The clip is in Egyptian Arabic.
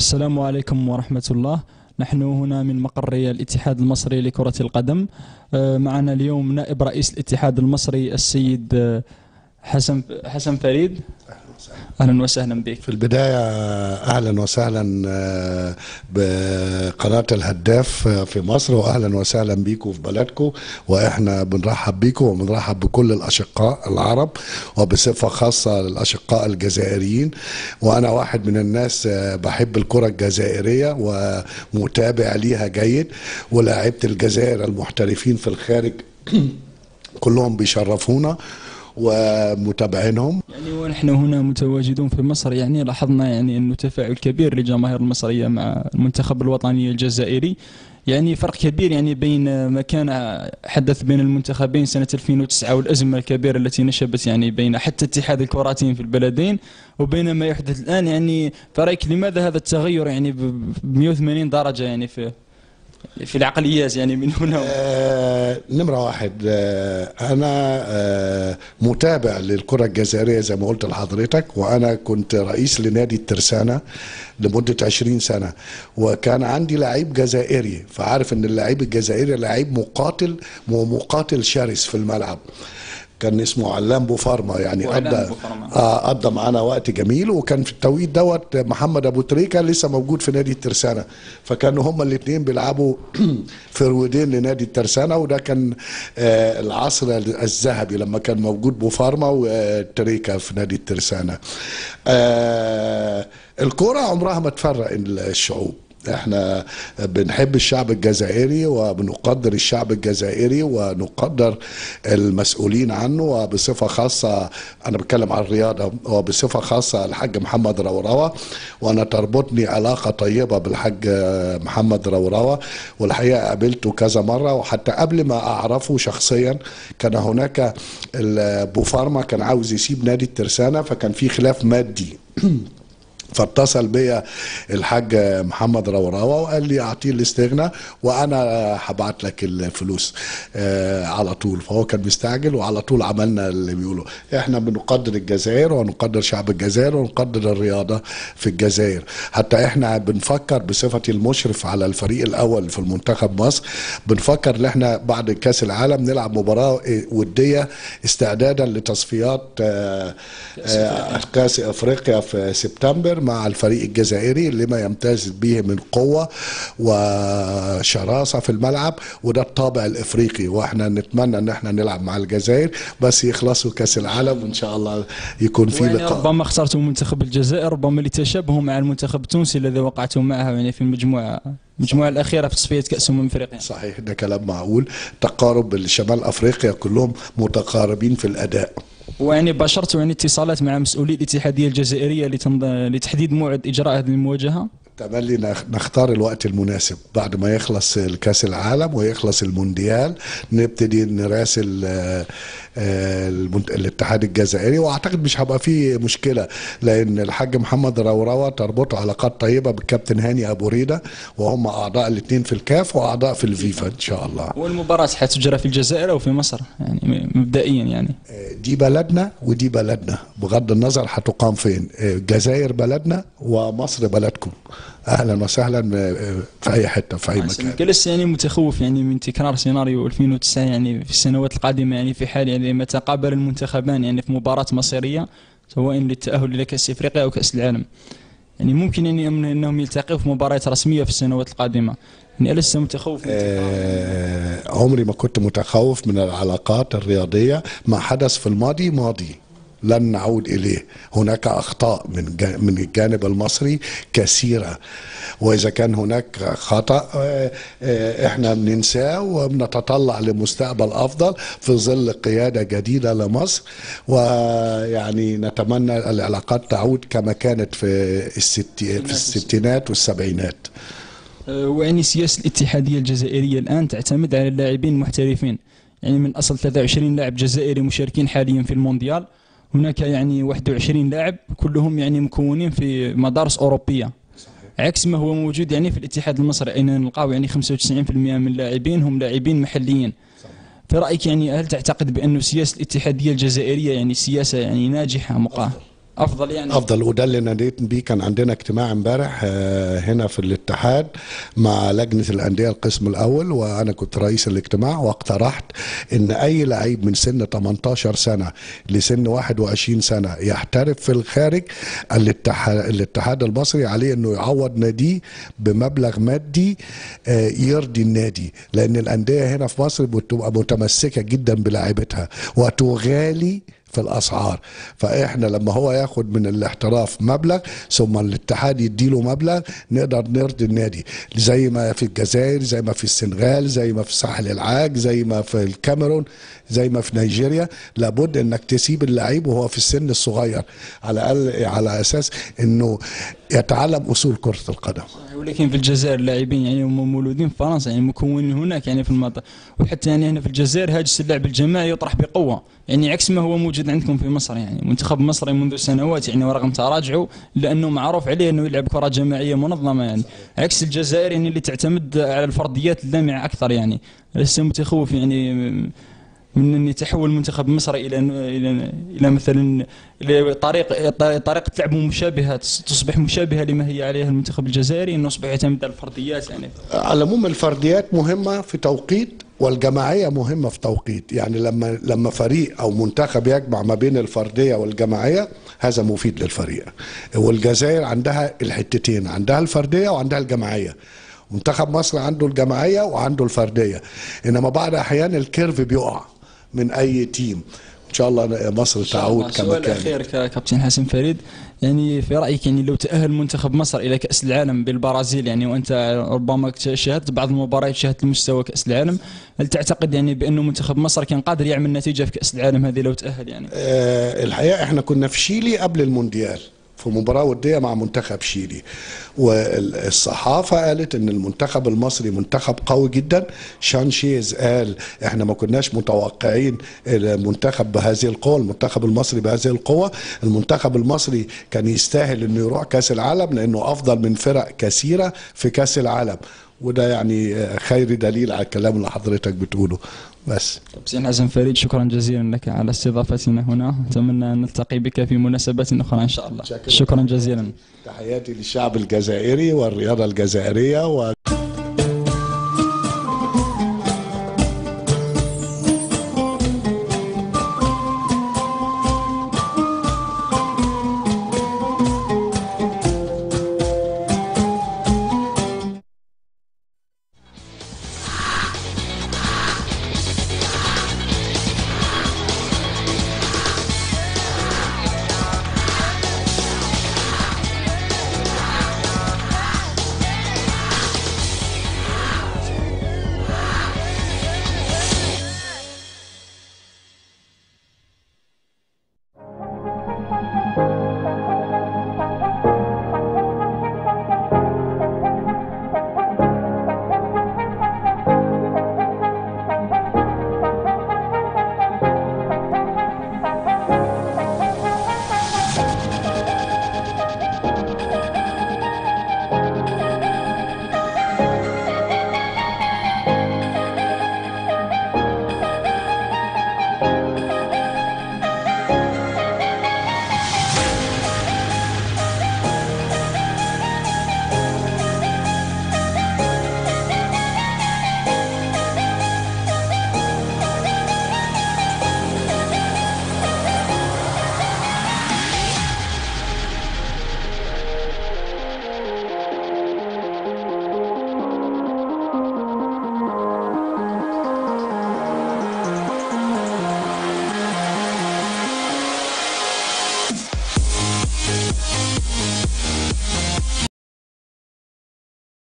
السلام عليكم ورحمة الله نحن هنا من مقر الاتحاد المصري لكرة القدم آه، معنا اليوم نائب رئيس الاتحاد المصري السيد آه، حسن حسن فريد اهلا وسهلا بك في البداية أهلا وسهلا آه، بقناة الهداف آه، في مصر وأهلا وسهلا بيكم في بلدكم وإحنا بنرحب بيكم وبنرحب بكل الأشقاء العرب وبصفة خاصة الأشقاء الجزائريين وأنا واحد من الناس آه، بحب الكرة الجزائرية ومتابع ليها جيد ولاعيبة الجزائر المحترفين في الخارج كلهم بيشرفونا ومتابعينهم يعني ونحن هنا متواجدون في مصر يعني لاحظنا يعني انه تفاعل كبير للجماهير المصرية مع المنتخب الوطني الجزائري يعني فرق كبير يعني بين ما كان حدث بين المنتخبين سنة 2009 والأزمة الكبيرة التي نشبت يعني بين حتى اتحاد الكراتين في البلدين وبين ما يحدث الآن يعني فرأيك لماذا هذا التغير يعني ب 180 درجة يعني في في العقليات يعني من هنا آه نمرة واحد آه أنا آه متابع للكرة الجزائرية زي ما قلت لحضرتك وأنا كنت رئيس لنادي الترسانة لمدة 20 سنة وكان عندي لعيب جزائري فعارف إن اللعيب الجزائري لعيب مقاتل ومقاتل شرس في الملعب كان اسمه علام بوفارما يعني وعلام قضى بوفارما. آه قضى معانا وقت جميل وكان في التوقيت دوت محمد ابو تريكه لسه موجود في نادي الترسانه فكانوا هما الاثنين بيلعبوا فرودين لنادي الترسانه وده كان آه العصر الذهبي لما كان موجود بوفارما وتريكه في نادي الترسانه آه الكرة عمرها ما تفرق الشعوب احنا بنحب الشعب الجزائري وبنقدر الشعب الجزائري ونقدر المسؤولين عنه وبصفة خاصة انا بتكلم عن الرياضة وبصفة خاصة الحاج محمد روروة وانا تربطني علاقة طيبة بالحاج محمد روروة والحقيقة قابلته كذا مرة وحتى قبل ما اعرفه شخصيا كان هناك بوفارما كان عاوز يسيب نادي الترسانة فكان في خلاف مادي فاتصل بيا الحاج محمد روراوة وقال لي اعطيه الاستغنى وانا هبعت لك الفلوس آه على طول فهو كان مستعجل وعلى طول عملنا اللي بيقولوا احنا بنقدر الجزائر ونقدر شعب الجزائر ونقدر الرياضة في الجزائر حتى احنا بنفكر بصفتي المشرف على الفريق الاول في المنتخب مصر بنفكر ان احنا بعد كاس العالم نلعب مباراة ودية استعدادا لتصفيات آه آه كاس افريقيا في سبتمبر مع الفريق الجزائري لما يمتاز به من قوة وشراسة في الملعب وده الطابع الافريقي واحنا نتمنى ان احنا نلعب مع الجزائر بس يخلصوا كاس العالم وان شاء الله يكون في يعني لقاء ربما اخترتم منتخب الجزائر ربما لتشابهه مع المنتخب التونسي الذي وقعتم معه يعني في المجموعة المجموعة الأخيرة في تصفية كأس أمم أفريقيا صحيح ده كلام معقول تقارب الشمال افريقيا كلهم متقاربين في الاداء ويعني باشرت يعني اتصالات مع مسؤولي الاتحادية الجزائرية لتنض... لتحديد موعد إجراء هذه المواجهة تملي نخ- نختار الوقت المناسب بعد ما يخلص الكاس العالم ويخلص المونديال نبتدي نراسل آه، آه، المنت- الاتحاد الجزائري واعتقد مش هيبقى فيه مشكله لان الحاج محمد روروه تربطه علاقات طيبه بالكابتن هاني ابو ريده وهم اعضاء الاثنين في الكاف واعضاء في الفيفا ان شاء الله والمباراة حتجرى في الجزائر أو في مصر يعني م- مبدئيا يعني دي بلدنا ودي بلدنا بغض النظر هتقام فين الجزائر بلدنا ومصر بلدكم اهلا وسهلا في اي حته في اي مكان جلست يعني متخوف يعني من تكرار سيناريو 2009 يعني في السنوات القادمة يعني في حال يعني متى قابل المنتخبان يعني في مباراة مصيرية سواء للتأهل إلى كأس إفريقيا أو كأس العالم يعني ممكن يعني أن- أنهم يلتقوا في مباريات رسمية في السنوات القادمة يعني ألست متخوف من تكرار آه عمري ما كنت متخوف من العلاقات الرياضيه ما حدث في الماضي ماضي لن نعود اليه هناك اخطاء من جا- من الجانب المصري كثيره واذا كان هناك خطا آه، آه، احنا بننساه وبنتطلع لمستقبل افضل في ظل قياده جديده لمصر ويعني نتمنى العلاقات تعود كما كانت في الست في الستينات والسبعينات أه، ويعني سياسة الاتحادية الجزائرية الآن تعتمد على اللاعبين المحترفين يعني من أصل 23 لاعب جزائري مشاركين حاليا في المونديال هناك يعني 21 لاعب كلهم يعني مكونين في مدارس أوروبية عكس ما هو موجود يعني في الاتحاد المصري أين نلقاو يعني 95% من اللاعبين هم لاعبين محليين في رأيك يعني هل تعتقد بأن سياسة الاتحادية الجزائرية يعني سياسة يعني ناجحة مقا افضل يعني افضل وده اللي ناديت بيه كان عندنا اجتماع امبارح آه، هنا في الاتحاد مع لجنه الانديه القسم الاول وانا كنت رئيس الاجتماع واقترحت ان اي لعيب من سن 18 سنه لسن 21 سنه يحترف في الخارج الاتحاد الاتحاد المصري عليه انه يعوض ناديه بمبلغ مادي آه، يرضي النادي لان الانديه هنا في مصر بتبقى متمسكه جدا بلاعيبتها وتغالي في الاسعار فاحنا لما هو ياخد من الاحتراف مبلغ ثم الاتحاد يديله مبلغ نقدر نرضي النادي زي ما في الجزائر زي ما في السنغال زي ما في ساحل العاج زي ما في الكاميرون زي ما في نيجيريا لابد انك تسيب اللعيب وهو في السن الصغير على الاقل على اساس انه يتعلم اصول كره القدم ولكن في الجزائر اللاعبين يعني هم مولودين في فرنسا يعني مكونين هناك يعني في المطار وحتى يعني هنا في الجزائر هاجس اللعب الجماعي يطرح بقوه يعني عكس ما هو موجود عندكم في مصر يعني منتخب مصري منذ سنوات يعني ورغم تراجعه لانه معروف عليه انه يلعب كره جماعيه منظمه يعني عكس الجزائر يعني اللي تعتمد على الفرديات اللامعه اكثر يعني لسه متخوف يعني من ان يتحول منتخب مصر الى الى الى مثلا الى طريق طريقه لعب مشابهه تصبح مشابهه لما هي عليها المنتخب الجزائري انه يصبح يعتمد على الفرديات يعني على العموم الفرديات مهمه في توقيت والجماعيه مهمه في توقيت يعني لما لما فريق او منتخب يجمع ما بين الفرديه والجماعيه هذا مفيد للفريق والجزائر عندها الحتتين عندها الفرديه وعندها الجماعيه منتخب مصر عنده الجماعيه وعنده الفرديه انما بعض احيان الكيرف بيقع من اي تيم ان شاء الله مصر تعود كما سؤال كان اخير كابتن حسن فريد يعني في رايك يعني لو تاهل منتخب مصر الى كاس العالم بالبرازيل يعني وانت ربما شاهدت بعض المباريات شاهدت المستوى كاس العالم هل تعتقد يعني بانه منتخب مصر كان قادر يعمل نتيجه في كاس العالم هذه لو تاهل يعني آه، الحقيقه احنا كنا في شيلي قبل المونديال في مباراة ودية مع منتخب شيلي والصحافة قالت ان المنتخب المصري منتخب قوي جدا شانشيز قال احنا ما كناش متوقعين المنتخب بهذه القوة المنتخب المصري بهذه القوة المنتخب المصري كان يستاهل انه يروح كاس العالم لانه افضل من فرق كثيرة في كاس العالم وده يعني آه، خير دليل على الكلام اللي حضرتك بتقوله بس كابتن حسن فريد شكرا جزيلا لك على استضافتنا هنا اتمنى ان نلتقي بك في مناسبات اخرى ان شاء الله شكراً. شكرا جزيلا تحياتي للشعب الجزائري والرياضة الجزائرية